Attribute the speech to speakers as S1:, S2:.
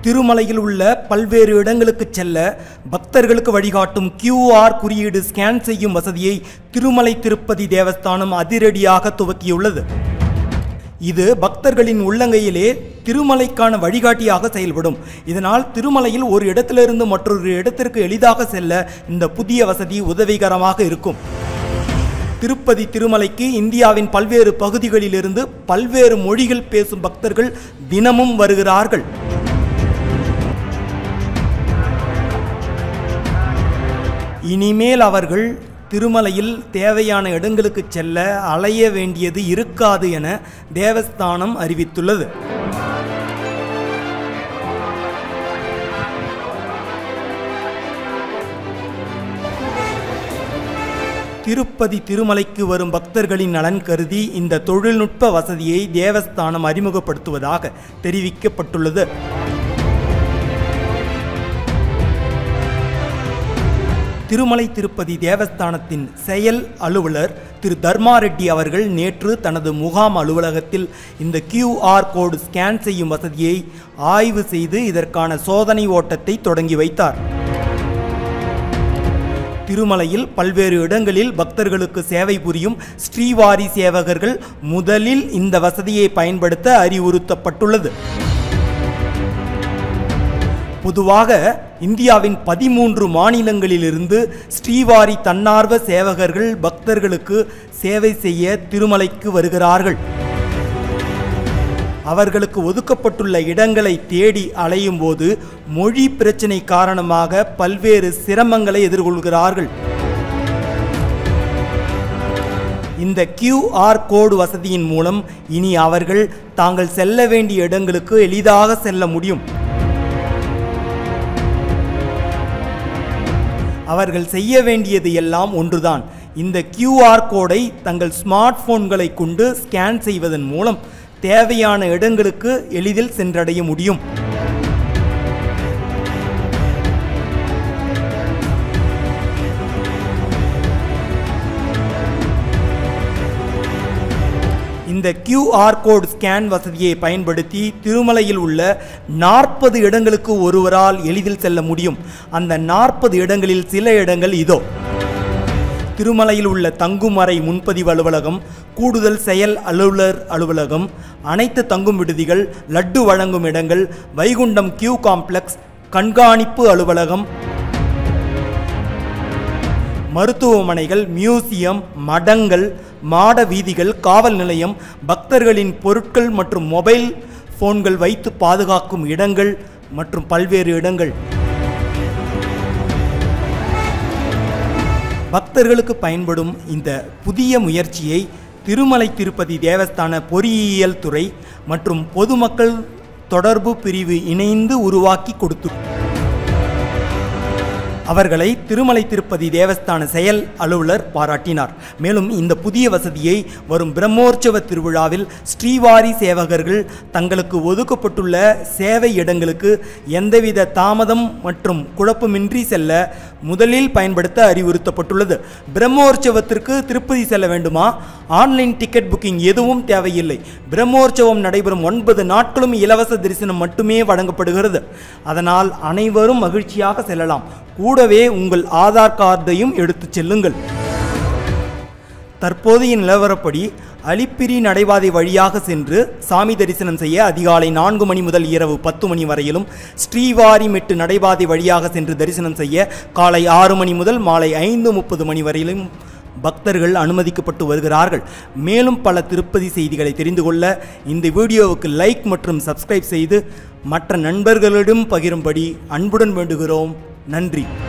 S1: திருமலையில் உள்ள பல்வேறு இடங்களுக்கு செல்ல பக்தர்களுக்கு வழிகாட்டும் QR குறியீடு ஸ்கேன் செய்யும் வசதியை திருமலை திருப்பதி தேவஸ்தானம் அதிரடியாக துவக்கியுள்ளது இது பக்தர்களின் உள்ளங்கையிலே திருமலைக்கான வழிகாட்டியாக செயல்படும் இதனால் திருமலையில் ஒரு இடத்திலிருந்து மற்றொரு இடத்திற்கு எளிதாக செல்ல இந்த புதிய வசதி உதவிகரமாக இருக்கும் திருப்பதி திருமலைக்கு இந்தியாவின் பல்வேறு பகுதிகளிலிருந்து பல்வேறு மொழிகள் பேசும் பக்தர்கள் தினமும் வருகிறார்கள் இனிமேல் அவர்கள் திருமலையில் தேவையான இடங்களுக்கு செல்ல அலைய வேண்டியது இருக்காது என தேவஸ்தானம் அறிவித்துள்ளது திருப்பதி திருமலைக்கு வரும் பக்தர்களின் நலன் கருதி இந்த தொழில்நுட்ப வசதியை தேவஸ்தானம் அறிமுகப்படுத்துவதாக தெரிவிக்கப்பட்டுள்ளது திருமலை திருப்பதி தேவஸ்தானத்தின் செயல் அலுவலர் திரு தர்மா ரெட்டி அவர்கள் நேற்று தனது முகாம் அலுவலகத்தில் இந்த QR கோடு ஸ்கேன் செய்யும் வசதியை ஆய்வு செய்து இதற்கான சோதனை ஓட்டத்தை தொடங்கி வைத்தார் திருமலையில் பல்வேறு இடங்களில் பக்தர்களுக்கு சேவை புரியும் ஸ்ரீவாரி சேவகர்கள் முதலில் இந்த வசதியை பயன்படுத்த அறிவுறுத்தப்பட்டுள்ளது பொதுவாக இந்தியாவின் பதிமூன்று மாநிலங்களிலிருந்து ஸ்ரீவாரி தன்னார்வ சேவகர்கள் பக்தர்களுக்கு சேவை செய்ய திருமலைக்கு வருகிறார்கள் அவர்களுக்கு ஒதுக்கப்பட்டுள்ள இடங்களை தேடி அலையும் போது மொழி பிரச்சினை காரணமாக பல்வேறு சிரமங்களை எதிர்கொள்கிறார்கள் இந்த QR கோடு வசதியின் மூலம் இனி அவர்கள் தாங்கள் செல்ல வேண்டிய இடங்களுக்கு எளிதாக செல்ல முடியும் அவர்கள் செய்ய வேண்டியது எல்லாம் ஒன்றுதான் இந்த QR கோடை தங்கள் ஸ்மார்ட் போன்களை கொண்டு ஸ்கேன் செய்வதன் மூலம் தேவையான இடங்களுக்கு எளிதில் சென்றடைய முடியும் இந்த QR கோட் ஸ்கேன் வசதியை பயன்படுத்தி திருமலையில் உள்ள நாற்பது இடங்களுக்கு ஒருவரால் எளிதில் செல்ல முடியும் அந்த நாற்பது இடங்களில் சில இடங்கள் இதோ திருமலையில் உள்ள தங்குமறை முன்பதிவு அலுவலகம் கூடுதல் செயல் அலுவலர் அலுவலகம் அனைத்து தங்கும் விடுதிகள் லட்டு வழங்கும் இடங்கள் வைகுண்டம் கியூ காம்ப்ளெக்ஸ் கண்காணிப்பு அலுவலகம் மருத்துவமனைகள் மியூசியம் மடங்கள் மாட வீதிகள் காவல் நிலையம் பக்தர்களின் பொருட்கள் மற்றும் மொபைல் போன்கள் வைத்து பாதுகாக்கும் இடங்கள் மற்றும் பல்வேறு இடங்கள் பக்தர்களுக்கு பயன்படும் இந்த புதிய முயற்சியை திருமலை திருப்பதி தேவஸ்தான பொறியியல் துறை மற்றும் பொதுமக்கள் தொடர்பு பிரிவு இணைந்து உருவாக்கி கொடுத்து அவர்களை திருமலை திருப்பதி தேவஸ்தான செயல் அலுவலர் பாராட்டினார் மேலும் இந்த புதிய வசதியை வரும் பிரம்மோற்சவ திருவிழாவில் ஸ்ரீவாரி சேவகர்கள் தங்களுக்கு ஒதுக்கப்பட்டுள்ள சேவை இடங்களுக்கு எந்தவித தாமதம் மற்றும் குழப்பமின்றி செல்ல முதலில் பயன்படுத்த அறிவுறுத்தப்பட்டுள்ளது பிரம்மோற்சவத்திற்கு திருப்பதி செல்ல வேண்டுமா ஆன்லைன் டிக்கெட் புக்கிங் எதுவும் தேவையில்லை பிரம்மோற்சவம் நடைபெறும் ஒன்பது நாட்களும் இலவச தரிசனம் மட்டுமே வழங்கப்படுகிறது அதனால் அனைவரும் மகிழ்ச்சியாக செல்லலாம் கூடவே உங்கள் ஆதார் கார்டையும் எடுத்துச் செல்லுங்கள் தற்போதைய நிலவரப்படி அலிப்பிரி நடைபாதை வழியாக சென்று சாமி தரிசனம் செய்ய அதிகாலை நான்கு மணி முதல் இரவு பத்து மணி வரையிலும் ஸ்ரீவாரிமெட்டு நடைபாதை வழியாக சென்று தரிசனம் செய்ய காலை ஆறு மணி முதல் மாலை ஐந்து முப்பது மணி வரையிலும் பக்தர்கள் அனுமதிக்கப்பட்டு வருகிறார்கள் மேலும் பல திருப்பதி செய்திகளை தெரிந்து கொள்ள இந்த வீடியோவுக்கு லைக் மற்றும் சப்ஸ்கிரைப் செய்து மற்ற நண்பர்களிடம் பகிரும்படி அன்புடன் வேண்டுகிறோம் நன்றி